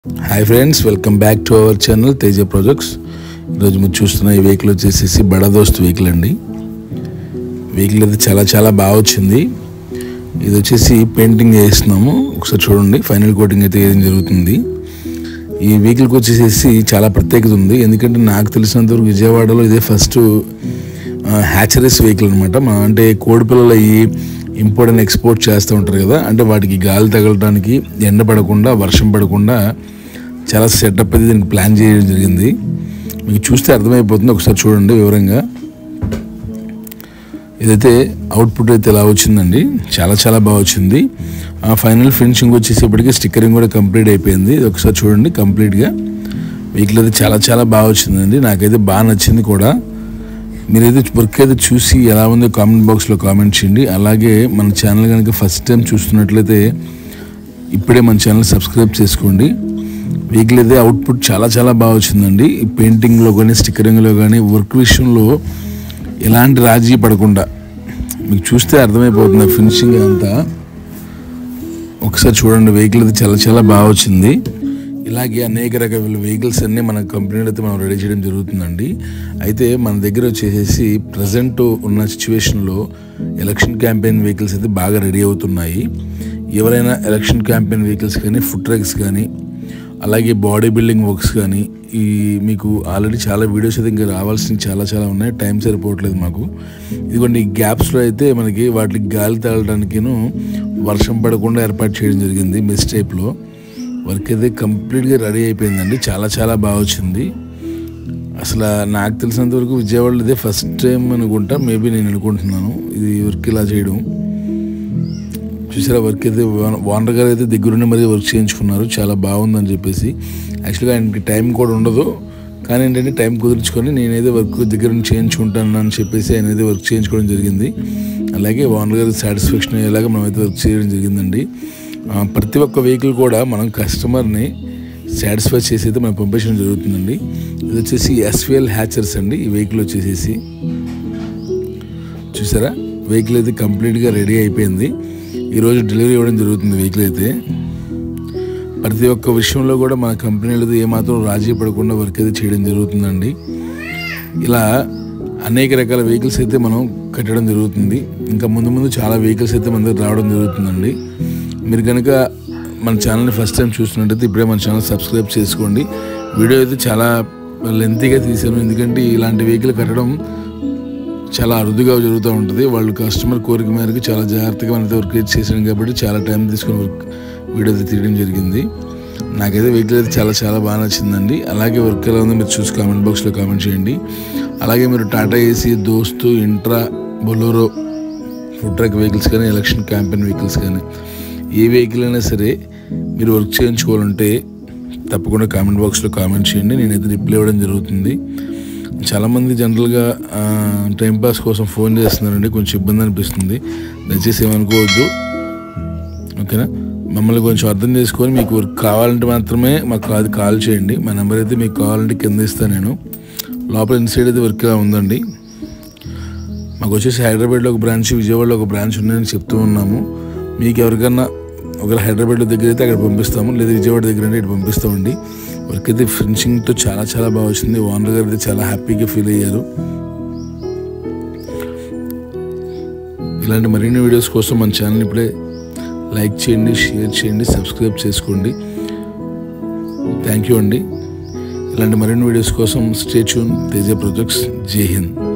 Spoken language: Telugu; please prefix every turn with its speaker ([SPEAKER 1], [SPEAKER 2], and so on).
[SPEAKER 1] hi friends welcome back to our channel Teja projects ఈరోజు మీరు చూస్తున్న ఈ వెహికల్ వచ్చేసేసి బడా దోస్త్ వెహికల్ అండి వెహికల్ అయితే చాలా చాలా బాగా వచ్చింది ఇది వచ్చేసి పెయింటింగ్ చేస్తున్నాము ఒకసారి చూడండి ఫైనల్ కోటింగ్ అయితే ఏం జరుగుతుంది ఈ వెహికల్కి వచ్చేసేసి చాలా ప్రత్యేకత ఉంది ఎందుకంటే నాకు తెలిసినంతవరకు విజయవాడలో ఇదే ఫస్ట్ హ్యాచరీస్ వెహికల్ అనమాట మా అంటే కోడి పిల్లలు అయ్యి ఇంపోర్ట్ అండ్ ఎక్స్పోర్ట్ చేస్తూ ఉంటారు కదా అంటే వాటికి గాలి తగలడానికి ఎండ పడకుండా వర్షం పడకుండా చాలా సెటప్ అయితే దీనికి ప్లాన్ చేయడం జరిగింది మీకు చూస్తే అర్థమైపోతుంది ఒకసారి చూడండి వివరంగా ఇదైతే అవుట్పుట్ అయితే ఎలా వచ్చిందండి చాలా చాలా బాగా వచ్చింది ఆ ఫైనల్ ఫినిషింగ్ వచ్చేసేపటికి స్టిక్కరింగ్ కూడా కంప్లీట్ అయిపోయింది ఇది ఒకసారి చూడండి కంప్లీట్గా వెహికల్ అయితే చాలా చాలా బాగా వచ్చిందండి నాకైతే బాగా నచ్చింది కూడా మీరైతే వర్క్ అయితే చూసి ఎలా ఉందో కామెంట్ బాక్స్లో కామెంట్ చేయండి అలాగే మన ఛానల్ కనుక ఫస్ట్ టైం చూస్తున్నట్లయితే ఇప్పుడే మన ఛానల్ సబ్స్క్రైబ్ చేసుకోండి వెహికల్ అయితే అవుట్పుట్ చాలా చాలా బాగా వచ్చిందండి ఈ పెయింటింగ్లో కానీ స్టిక్కరింగ్లో కానీ వర్క్ విషయంలో ఎలాంటి రాజీ పడకుండా మీకు చూస్తే అర్థమైపోతుంది ఫినిషింగ్ అంతా ఒకసారి చూడండి వెహికల్ అయితే చాలా చాలా బాగా వచ్చింది ఇలాగే అనేక రకాల వెహికల్స్ అన్నీ మన కంపెనీలో అయితే మనం రెడీ చేయడం జరుగుతుందండి అయితే మన దగ్గర వచ్చేసేసి ప్రజెంట్ ఉన్న సిచ్యువేషన్లో ఎలక్షన్ క్యాంపెయిన్ వెహికల్స్ అయితే బాగా రెడీ అవుతున్నాయి ఎవరైనా ఎలక్షన్ క్యాంపెయిన్ వెహికల్స్ కానీ ఫుడ్ ట్రక్స్ కానీ అలాగే బాడీ బిల్డింగ్ వర్క్స్ కానీ ఈ మీకు ఆల్రెడీ చాలా వీడియోస్ అయితే ఇంకా రావాల్సినవి చాలా చాలా ఉన్నాయి టైం సరిపోవట్లేదు మాకు ఇదిగోండి ఈ గ్యాప్స్లో అయితే మనకి వాటికి గాలి తగలడానికిను వర్షం పడకుండా ఏర్పాటు చేయడం జరిగింది మిస్ టైప్లో వర్క్ అయితే కంప్లీట్గా రెడీ అయిపోయిందండి చాలా చాలా బాగా వచ్చింది అసలు నాకు తెలిసినంత వరకు విజయవాడలో ఇదే ఫస్ట్ టైం అనుకుంటా మేబీ నేను అనుకుంటున్నాను ఇది వర్క్ ఇలా చేయడం చూసారా వర్క్ అయితే వానర్ గారు అయితే దగ్గరుండి మరీ వర్క్ చేయించుకున్నారు చాలా బాగుందని చెప్పేసి యాక్చువల్గా ఆయనకి టైం కూడా ఉండదు కానీ ఏంటంటే టైం కుదుర్చుకొని నేనైతే వర్క్ దగ్గర నుంచి చేయించుకుంటాను అని చెప్పేసి ఆయన అయితే వర్క్ చేయించుకోవడం జరిగింది అలాగే వానర్ గారికి సాటిస్ఫాక్షన్ అయ్యేలాగా మనమైతే వర్క్ చేయడం జరిగిందండి ఆ, ప్రతి ఒక్క వెహికల్ కూడా మనం కస్టమర్ని సాటిస్ఫై చేసి అయితే మనం పంపించడం జరుగుతుందండి ఇది వచ్చేసి ఎస్విఎల్ హ్యాచర్స్ అండి ఈ వెహికల్ వచ్చేసేసి చూసారా వెహికల్ అయితే కంప్లీట్గా రెడీ అయిపోయింది ఈరోజు డెలివరీ ఇవ్వడం జరుగుతుంది వెహికల్ అయితే ప్రతి ఒక్క విషయంలో కూడా మన కంపెనీలో ఏమాత్రం రాజీ పడకుండా వర్క్ అయితే చేయడం జరుగుతుందండి ఇలా అనేక రకాల వెహికల్స్ అయితే మనం కట్టడం జరుగుతుంది ఇంకా ముందు ముందు చాలా వెహికల్స్ అయితే మన దగ్గర రావడం జరుగుతుందండి మీరు కనుక మన ఛానల్ని ఫస్ట్ టైం చూస్తున్నట్టయితే ఇప్పుడే మన ఛానల్ సబ్స్క్రైబ్ చేసుకోండి వీడియో అయితే చాలా లెంతీగా తీసాను ఎందుకంటే ఇలాంటి వెహికల్ కట్టడం చాలా అరుదుగా జరుగుతూ ఉంటుంది వాళ్ళు కస్టమర్ కోరిక మేరకు చాలా జాగ్రత్తగా మనతో వర్క్ చేసాను కాబట్టి చాలా టైం తీసుకుని వర్క్ వీడియో అయితే తీయడం జరిగింది నాకైతే వెహికల్ అయితే చాలా చాలా బాగా నచ్చిందండి అలాగే వర్క్ ఎలా ఉందో మీరు చూసి కామెంట్ బాక్స్లో కామెంట్ చేయండి అలాగే మీరు Tata ace Dost Intra Bolero food truck vehicles కానీ ఎలక్షన్ క్యాంపెయిన్ వెహికల్స్ కానీ ఏ వెహికల్ అయినా సరే మీరు వర్క్ చేయించుకోవాలంటే తప్పకుండా కామెంట్ బాక్స్లో కామెంట్ చేయండి నేనైతే రిప్లై ఇవ్వడం జరుగుతుంది చాలామంది జనరల్గా టైంపాస్ కోసం ఫోన్ చేస్తున్నారండి కొంచెం ఇబ్బంది అనిపిస్తుంది దయచేసి ఏమనుకోవద్దు ఓకేనా మమ్మల్ని కొంచెం అర్థం చేసుకొని మీకు వర్క్ కావాలంటే మాత్రమే మాకు అది కాల్ చేయండి మా నెంబర్ అయితే మీకు కావాలంటే కింద ఇస్తాను నేను లోపల ఇన్సైడ్ అయితే వర్క్ ఇలా ఉందండి మాకు వచ్చేసి హైదరాబాద్లో ఒక బ్రాంచ్ విజయవాడలో ఒక బ్రాంచ్ ఉందని చెప్తూ ఉన్నాము మీకు ఎవరికన్నా ఒకవేళ హైదరాబాద్లో దగ్గర అయితే అక్కడ పంపిస్తాము లేదా విజయవాడ దగ్గర అంటే ఇటు పంపిస్తామండి వర్క్ అయితే ఫినిషింగ్తో చాలా చాలా బాగా వచ్చింది ఓనర్ గారు అయితే చాలా హ్యాపీగా ఫీల్ అయ్యారు ఇలాంటి మరిన్ని వీడియోస్ కోసం మన ఛానల్ ఇప్పుడే లైక్ చేయండి షేర్ చేయండి సబ్స్క్రైబ్ చేసుకోండి థ్యాంక్ యూ అండి ఇలాంటి మరిన్ని వీడియోస్ కోసం స్టే ట్యూన్ తేజ ప్రాజెక్ట్స్ జై హింద్